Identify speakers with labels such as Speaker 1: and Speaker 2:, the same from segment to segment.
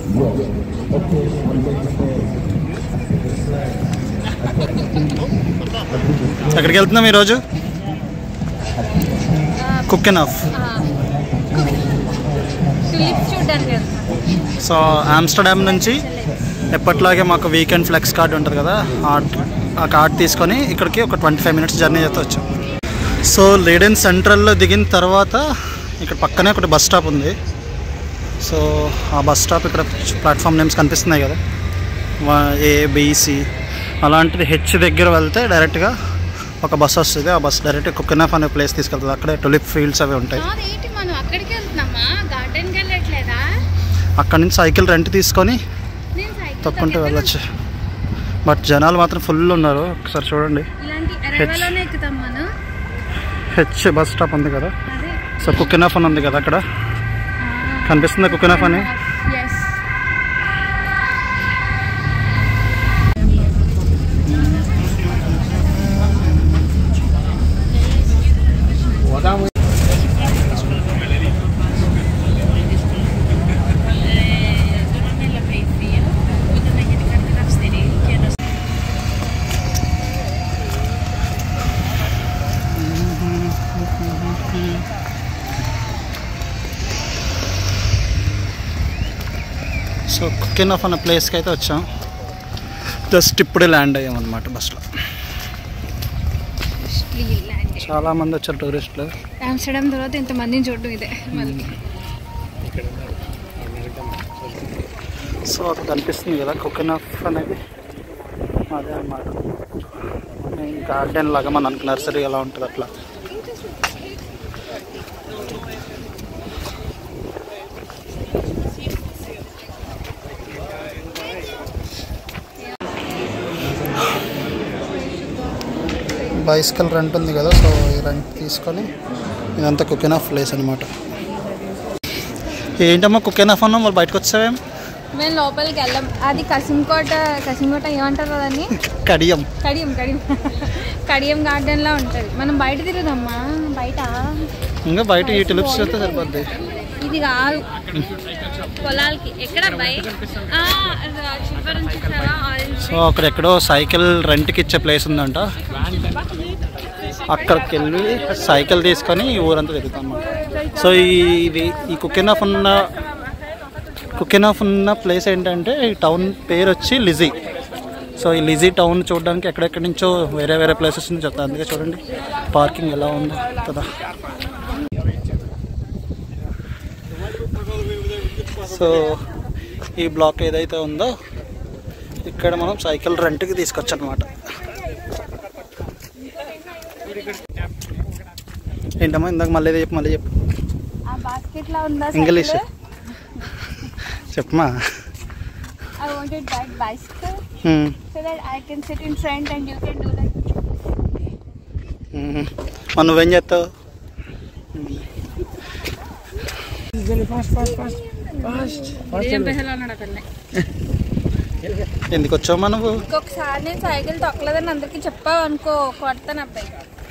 Speaker 1: ఎక్కడికి వెళ్తున్నాం ఈరోజు కుక్ అండ్ ఆఫ్
Speaker 2: టులిప్స్ చూడడానికి వెళ్తున్నాం
Speaker 1: సో ఆమ్స్టర్డామ్ నుంచి ఎప్పట్లాగే మాకు వీకెండ్ ఫ్లెక్స్ కార్డ్ ఉంటుంది కదా ఆ- ఆ కార్డ్ తీసుకొని ఇక్కడికి ఒక ట్వంటీ ఫైవ్ మినిట్స్ జర్నీ చేస్తే వచ్చాం సో లేడెన్ సెంట్రల్లో దిగిన తర్వాత ఇక్కడ పక్కనే ఒకటి బస్ స్టాప్ ఉంది సో ఆ బస్ స్టాప్ ఇక్కడ ప్లాట్ఫామ్ నేమ్స్ కనిపిస్తున్నాయి కదా ఏ బీసీ అలాంటిది హెచ్ దగ్గర వెళ్తే డైరెక్ట్గా ఒక బస్ వస్తుంది ఆ బస్ డైరెక్ట్ కుక్కనాఫ్ అనే ప్లేస్ తీసుకెళ్తుంది అక్కడే టులిప్ ఫీల్డ్స్ అవి ఉంటాయి
Speaker 2: ఏంటి మనం అక్కడికి వెళ్తున్నామా గార్డెన్కి వెళ్ళట్లేదా
Speaker 1: అక్కడ నుంచి సైకిల్ రెంట్ తీసుకొని
Speaker 2: నేను సైకిల్
Speaker 1: తొక్కుంటూ వెళ్ళొచ్చు బట్ జనాలు మాత్రం ఫుల్ ఉన్నారు ఒకసారి చూడండి
Speaker 2: ఇలాంటి అరైవాలోనే ఎక్కుతాం మనం
Speaker 1: హెచ్ బస్ స్టాప్ ఉంది కదా
Speaker 2: అదే
Speaker 1: సో కుకినాఫ్ అని ఉంది కదా అక్కడ కనిపిస్తుందా కుకినాఫ్ అని
Speaker 2: ఎస్
Speaker 1: సో కుకినాఫ్ అనే ప్లేస్కి అయితే వచ్చాం జస్ట్ ఇప్పుడే ల్యాండ్ అయ్యామన్నమాట బస్లో చాలా మంది వచ్చారు టూరిస్టులు
Speaker 2: ఆమ్స్టర్డామ్ తర్వాత ఇంతమందిని చూడడం ఇదే మళ్ళీ
Speaker 1: సో అక్కడ కనిపిస్తుంది కదా కుకినాఫ్ అనేది అదే అన్నమాట గార్డెన్ లాగా మనకు నర్సరీ ఎలా ఉంటుంది అట్లా బైసికల్ రెంట్ ఉంది కదా సో ఈ రెంట్ తీసుకొని ఇదంతా కుకినాఫ్ ప్లేస్ అనమాట ఏంటమ్మా కుకినాఫ్ అన్నాం వాళ్ళు బయటకు వచ్చావేం
Speaker 2: మేము లోపలికి వెళ్ళాం అది కసింకోట కసింకోట ఏమంటారు దాన్ని
Speaker 1: కడియం
Speaker 2: కడియం కడియం కడియం గార్డెన్ లో ఉంటది మనం బయట తిరుగుదమ్మా బయట
Speaker 1: ఇంకా బయట ఈ టులిప్స్ అయితే సరిపోద్ది
Speaker 2: ఇది కాదు పొలాలకి ఎక్కడ బయట చివరి నుంచి చాలా ఆరెంజ్
Speaker 1: సో అక్కడ ఎక్కడో సైకిల్ రెంట్కి ఇచ్చే ప్లేస్ ఉందంట అక్కడికి వెళ్ళి సైకిల్ తీసుకొని ఈ ఊరంతా తిరుగుతాం అన్నమాట సో ఈ ఇది ఈ కుకినాఫ్ ఉన్న కుకినాఫ్ ఉన్న ప్లేస్ ఏంటంటే ఈ టౌన్ పేరు వచ్చి లిజీ సో ఈ లిజీ టౌన్ చూడడానికి ఎక్కడెక్కడి నుంచో వేరే వేరే ప్లేసెస్ నుంచి వస్తుంది అందుకే చూడండి పార్కింగ్ ఎలా ఉందో కదా సో ఈ బ్లాక్ ఏదైతే ఉందో ఇక్కడ మనం సైకిల్ రెంట్కి తీసుకొచ్చు అనమాట ఏంటమ్మా ఇందాక మళ్ళీ చెప్పు మళ్ళీ చెప్పు
Speaker 2: ఆ బాస్కెట్ లో ఉందా
Speaker 1: ఇంగ్లీష్ చెప్పమా
Speaker 2: I wanted that bicycle
Speaker 1: hmm.
Speaker 2: So that I can sit in front and you can do like
Speaker 1: hmm. మరి నువ్వేం చేస్తావు
Speaker 2: ఏం పెసలో ఉన్నాడు అతన్ని
Speaker 1: ఎందుకు వచ్చావు నువ్వు
Speaker 2: ఇంకొకసారి నేను సైకిల్ తొక్కలేదని అందరికి చెప్పావు అనుకో కొడతాను అబ్బాయి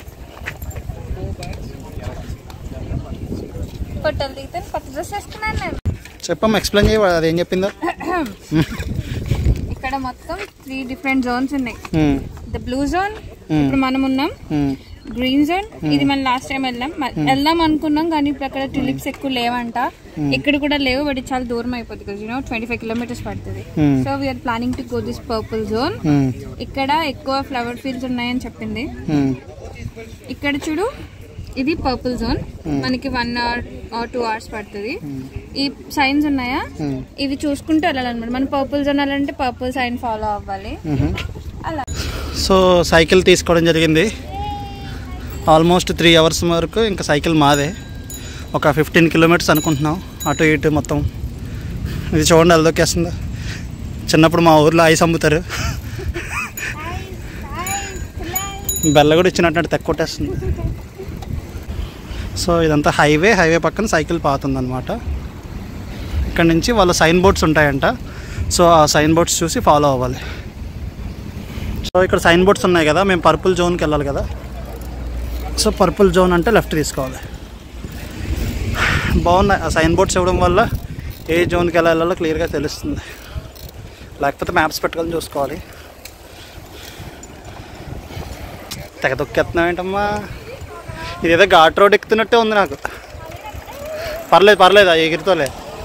Speaker 2: కొట్టలు దిగితే కొత్త డ్రెస్ వేసుకున్నాను నేను
Speaker 1: చెప్పమ్మా ఎక్స్ప్లెయిన్ చేయవా అదేం చెప్పిందో
Speaker 2: ఇక్కడ మొత్తం త్రీ డిఫరెంట్ జోన్స్ ఉన్నాయి
Speaker 1: hmm.
Speaker 2: The blue zone
Speaker 1: Hmm.
Speaker 2: ఇప్పుడు మనం ఉన్నాం
Speaker 1: హ్మ్.
Speaker 2: గ్రీన్ జోన్ ఇది మనం లాస్ట్ టైం వెళ్ళాం మ- వెళ్దాం అనుకున్నాం కానీ ఇప్పుడు అక్కడ టులిప్స్ ఎక్కువ లేవంట ఇక్కడ కూడా లేవు బట్ ఇది చాలా దూరం అయిపోతుంది కదా యూనో ట్వంటీ ఫైవ్ కిలోమీటర్స్ పడుతుంది
Speaker 1: Hmm.
Speaker 2: So we are planning to go this purple zone
Speaker 1: hmm.
Speaker 2: ఇక్కడ ఎక్కువ ఫ్లవర్ ఫీల్డ్స్ ఉన్నాయని చెప్పింది
Speaker 1: హ్మ్.
Speaker 2: ఇక్కడ చూడు ఇది పర్పుల్ జోన్ మనకి one hour or two hours పడుతుంది ఈ సైన్స్ ఉన్నాయా
Speaker 1: Hmm.
Speaker 2: ఇవి చూసుకుంటూ వెళ్ళాలన్నమాట మనం పర్పుల్ జోన్ వెళ్ళాలంటే పర్పుల్ సైన్ ఫాలో అవ్వాలి
Speaker 1: మ్మ్.
Speaker 2: అలా
Speaker 1: సో సైకిల్ తీసుకోవడం జరిగింది ఆల్మోస్ట్ త్రీ అవర్స్ వరకు ఇంకా సైకిల్ మాదే ఒక ఫిఫ్టీన్ కిలోమీటర్స్ అనుకుంటున్నాం అటు ఇటు మొత్తం ఇది చూడండి అల్లదొక్కేస్తుందా చిన్నప్పుడు మా ఊర్లో ఐస్ అమ్ముతారు బెల్ల కూడా ఇచ్చినట్టు తెక్క కొట్టేస్తుంది సో ఇదంతా హైవే హైవే పక్కన సైకిల్ పాతుందన్నమాట ఇక్కడ నుంచి వాళ్ళ సైన్ బోర్డ్స్ ఉంటాయంట సో ఆ సైన్ బోర్డ్స్ చూసి ఫాలో అవ్వాలి సో ఇక్కడ సైన్ బోర్డ్స్ ఉన్నాయి కదా మేము పర్పుల్ జోన్కి వెళ్ళాలి కదా సో పర్పుల్ జోన్ అంటే లెఫ్ట్ తీసుకోవాలి బాగున్నాయి ఆ సైన్ బోర్డ్స్ ఇవ్వడం వల్ల ఏ జోన్కి ఎలా వెళ్ళాలో క్లియర్గా తెలుస్తుంది లేకపోతే మ్యాప్స్ పెట్టుకొని చూసుకోవాలి తెగ దొక్కేస్తున్నావు ఏంటమ్మా ఇదేదో ఘాట్ రోడ్ ఎక్కుతున్నట్టే ఉంది నాకు పర్లేదు పర్లేదు ఆ ఎగిరితోలే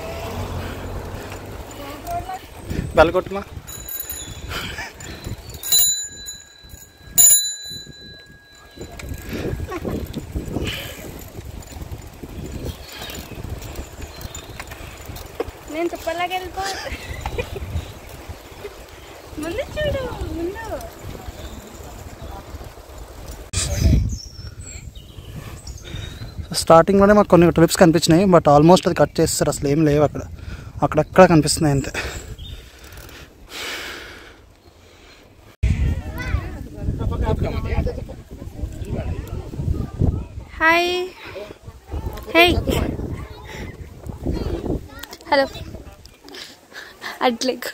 Speaker 1: బెల్ల కొట్టుమా
Speaker 2: నేను చెప్పలాగా వెళ్ళిపో ముందు చూడు ముందు
Speaker 1: స్టార్టింగ్లోనే మాకు కొన్ని ట్రిప్స్ కనిపించినాయి బట్ ఆల్మోస్ట్ అది కట్ చేస్తారు అసలు ఏం లేవు అక్కడ అక్కడక్కడ కనిపిస్తున్నాయి అంతే
Speaker 2: హాయ్ హే హలో అట్లే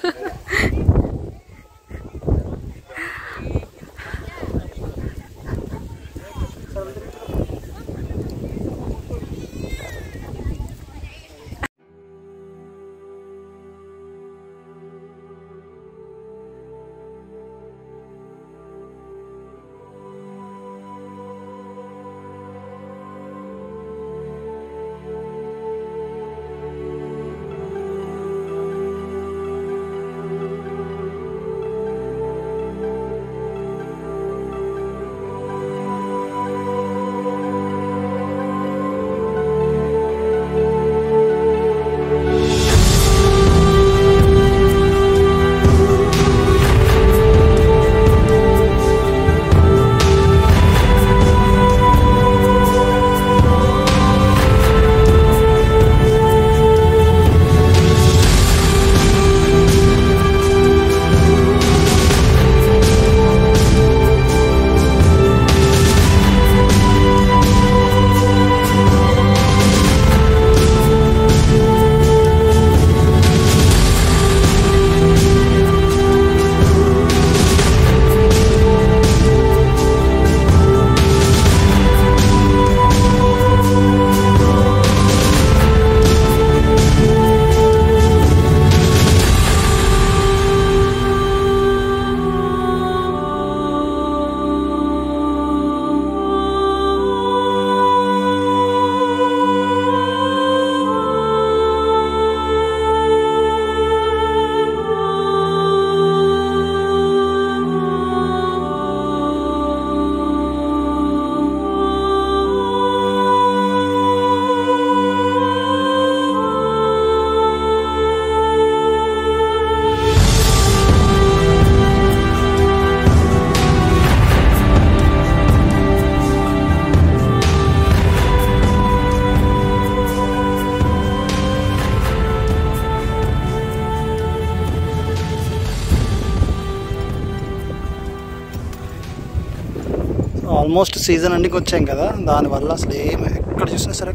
Speaker 1: ఆల్మోస్ట్ సీజన్ అన్నికి వచ్చాం కదా దానివల్ల అసలు ఏం ఎక్కడ చూసినా సరే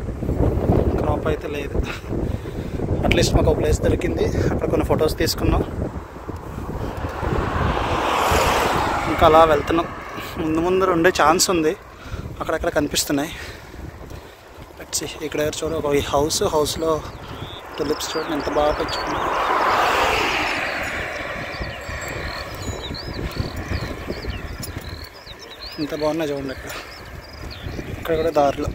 Speaker 1: క్రాప్ అయితే లేదు అట్లీస్ట్ మాకు ఒక ప్లేస్ దొరికింది అక్కడ కొన్ని ఫొటోస్ తీసుకున్నాం ఇంకా అలా వెళ్తున్నాం ముందు ముందు ఉండే ఛాన్స్ ఉంది అక్కడక్కడ కనిపిస్తున్నాయి వచ్చి ఇక్కడ ఎవరు చూడ ఒక హౌస్ హౌస్లో టులిప్స్ చూడండి ఎంత బాగా పెంచుకున్నాం ఎంత బాగున్నాయి చూడండి ఇక్కడ ఇక్కడ కూడా దారిలో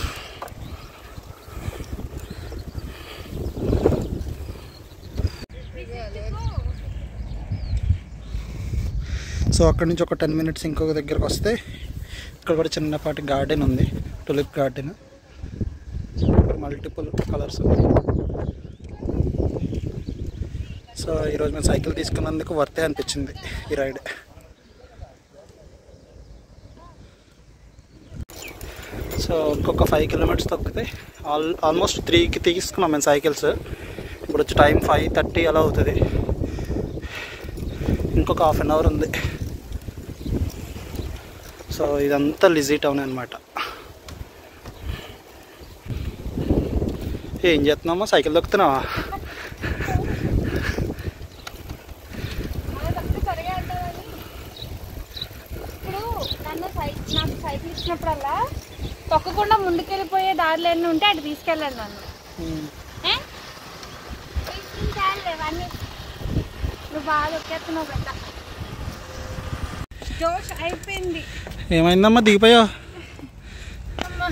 Speaker 1: సో అక్కడి నుంచి ఒక టెన్ మినిట్స్ ఇంకొక దగ్గరకు వస్తే ఇక్కడ కూడా చిన్నపాటి గార్డెన్ ఉంది tulip garden multiple colours so ఈరోజు మేము సైకిల్ తీసుకున్నందుకు వర్తే అనిపించింది ఈ రైడ్ సో ఇంకొక ఫైవ్ కిలోమీటర్స్ తొక్కితే ఆల్ ఆల్మోస్ట్ త్రీకి తీసుకున్నాం మేము సైకిల్స్ ఇప్పుడు వచ్చి టైం ఫైవ్ థర్టీ అలా అవుతుంది ఇంకొక హాఫ్ అన్ అవర్ ఉంది సో ఇదంతా లిజీ టౌన్ అనమాట ఏం చేస్తున్నామా సైకిల్ దొక్కుతున్నావా
Speaker 2: ఇప్పుడు నన్ను సై- నాకు సైకిల్ ఇచ్చినప్పుడల్లా తొక్కకుండా ముందుకెళ్ళిపోయే దారిలో ఎన్ని ఉంటే అటు తీసుకెళ్ళండి నన్ను ఏ? బాగా దొక్కేస్తున్నావు పెద్ద జోష్ అయిపోయింది
Speaker 1: ఏమైందమ్మా దిగిపోయావు
Speaker 2: అమ్మా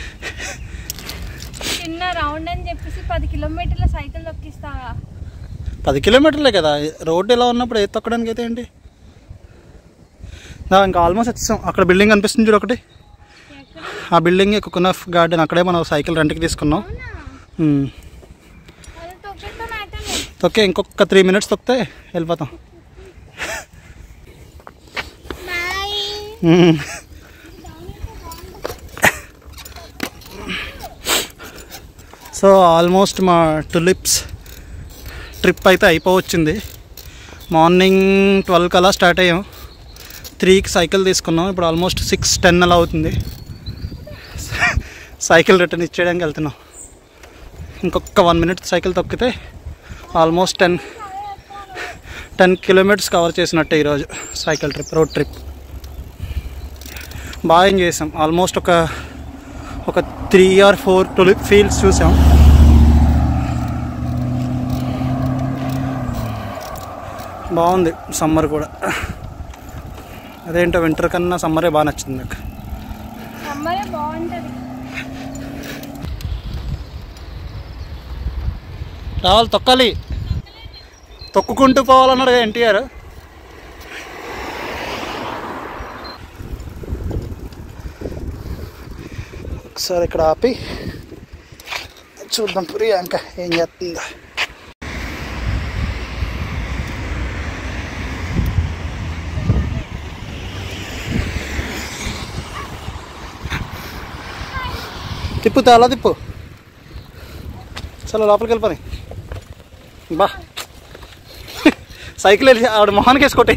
Speaker 2: చిన్న రౌండ్ అని చెప్పేసి పది కిలోమీటర్ల సైకిల్ తొక్కిస్తావా
Speaker 1: పది కిలోమీటర్లే కదా రోడ్డు ఎలా ఉన్నప్పుడు ఏది తొక్కడానికి అయితే ఏంటి దా, ఇంకా ఆల్మోస్ట్ వచ్చేసాం అక్కడ బిల్డింగ్ కనిపిస్తుంది చూడు ఒకటి
Speaker 2: ఎక్కడ
Speaker 1: ఆ బిల్డింగ్ కుకునఫ్ గార్డెన్ అక్కడే మనం సైకిల్ రెంట్కి తీసుకున్నాం
Speaker 2: అవునా
Speaker 1: ఉమ్.
Speaker 2: అది తొక్కిస్తాను అయితే
Speaker 1: తొక్కే ఇంకొక త్రీ మినిట్స్ తొక్కితే వెళ్ళిపోతాం
Speaker 2: బాయ్
Speaker 1: ఉమ్. సో ఆల్మోస్ట్ మా టులిప్స్ ట్రిప్ అయితే అయిపోవచ్చింది మార్నింగ్ ట్వెల్వ్ కల్లా స్టార్ట్ అయ్యాం త్రీకి సైకిల్ తీసుకున్నాం ఇప్పుడు ఆల్మోస్ట్ సిక్స్ టెన్ అలా అవుతుంది సైకిల్ రిటర్న్ ఇచ్చేయడానికి వెళ్తున్నాం ఇంకొక వన్ మినిట్ సైకిల్ తొక్కితే almost ten ten kilometres cover చేసినట్టే ఈరోజు సైకిల్ ట్రిప్ రోడ్ ట్రిప్ బాగా ఎంజాయ్ చేసాం ఆల్మోస్ట్ ఒక ఒక three or four tulip fields చూసాం బాగుంది సమ్మర్ కూడా అదేంటో వింటర్ కన్నా సమ్మరే బాగా నచ్చింది నాకు
Speaker 2: సమ్మరే బాగుంటది
Speaker 1: రావాలి తొక్కాలి తొక్కుకుంటూ పోవాలన్నాడు ఎన్టీఆర్ ఒకసారి ఇక్కడ ఆపి చూద్దాం ప్రియాంక ఏం చేస్తుందో తిప్పు అలా తిప్పు చలో లోపలికి వెళ్ళిపోయి బా సైకిల్ వెళ్ళి ఆవిడ మొహానికి వేసుకోటి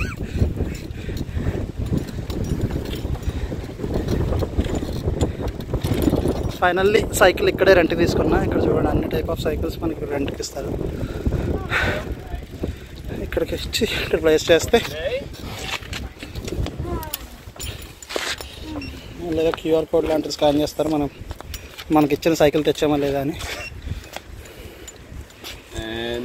Speaker 1: ఫైనల్లీ సైకిల్ ఇక్కడే రెంట్ తీసుకున్నా ఇక్కడ చూడండి అన్ని టైప్ ఆఫ్ సైకిల్స్ మనకి రెంట్కి ఇస్తారు ఇక్కడికి వచ్చి ఇక్కడ ప్లేస్ చేస్తే లేదా క్యూఆర్ కోడ్ లాంటిది స్కాన్ చేస్తారు మనం మనకి ఇచ్చిన సైకిల్ తెచ్చామా లేదా అని
Speaker 3: And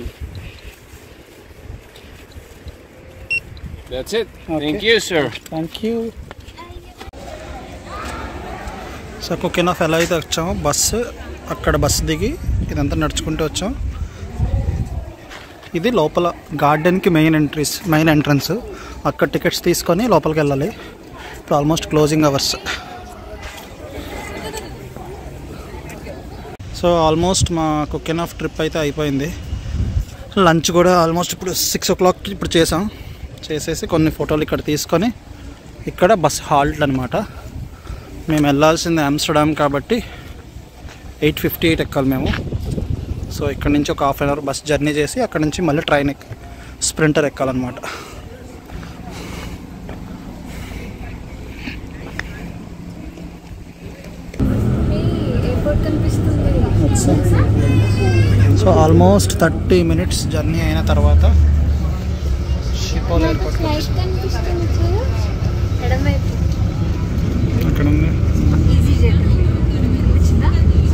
Speaker 3: that's it.
Speaker 1: Okay.
Speaker 3: Thank you, sir.
Speaker 1: Thank you so Keukenhof ఎలా అయితే వచ్చామో బస్సు అక్కడ బస్సు దిగి ఇదంతా నడుచుకుంటూ వచ్చాం ఇది లోపల గార్డెన్కి మెయిన్ ఎంట్రీస్ మెయిన్ ఎంట్రన్స్ అక్కడ టికెట్స్ తీసుకొని లోపలికి వెళ్ళాలి ఇప్పుడు almost closing hours so almost మా కుకిన్ ఆఫ్ ట్రిప్ అయితే అయిపోయింది లంచ్ కూడా ఆల్మోస్ట్ ఇప్పుడు సిక్స్ ఓ క్లాక్ ఇప్పుడు చేసాం చేసేసి కొన్ని ఫోటోలు ఇక్కడ తీసుకొని ఇక్కడ బస్ హాల్ట్ అనమాట మేము వెళ్ళాల్సింది ఆమ్స్టర్డామ్ కాబట్టి ఎయిట్ ఫిఫ్టీ ఎయిట్ ఎక్కాలి మేము సో ఇక్కడ నుంచి ఒక half an hour bus journey చేసి అక్కడ నుంచి మళ్ళీ ట్రైన్ ఎక్కి స్ప్రింటర్ ఎక్కాలన్నమాట
Speaker 2: ఎయిర్పోర్ట్ కనిపిస్తుంది
Speaker 1: so almost thirty minutes journey అయిన తర్వాత షిపోల్ ఎయిర్పోర్ట్
Speaker 2: ఫ్లైట్ కనిపిస్తుంది చూడు ఎడమవైపు
Speaker 1: అక్కడ ఉంది
Speaker 2: ఈజీ జర్నీ కనిపించిందా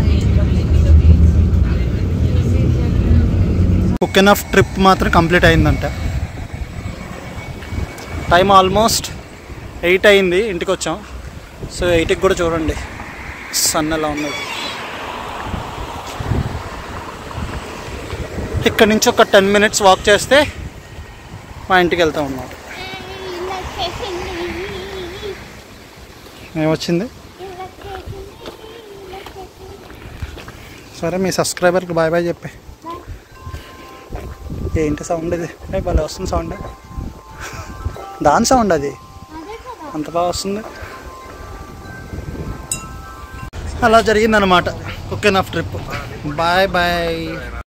Speaker 1: కుక్ ఆఫ్ ట్రిప్ మాత్రం కంప్లీట్ అయిందంట టైం ఆల్మోస్ట్ ఎయిట్ అయింది ఇంటికి వచ్చాం సో ఎయిట్కి కూడా చూడండి సన్ ఎలా ఉన్నది ఇక్కడ నుంచి ఒక టెన్ మినిట్స్ వాక్ చేస్తే మా ఇంటికి వెళ్తాం అన్నమాట ఏమొచ్చింది సరే మీ సబ్స్క్రైబర్కి బాయ్ బాయ్ చెప్పే ఏంటి సౌండ్ ఇది ఏ భలే వస్తుంది సౌండ్ దాని సౌండ్ అది అంత బాగా వస్తుంది అలా జరిగిందనమాట Keukenhof trip bye bye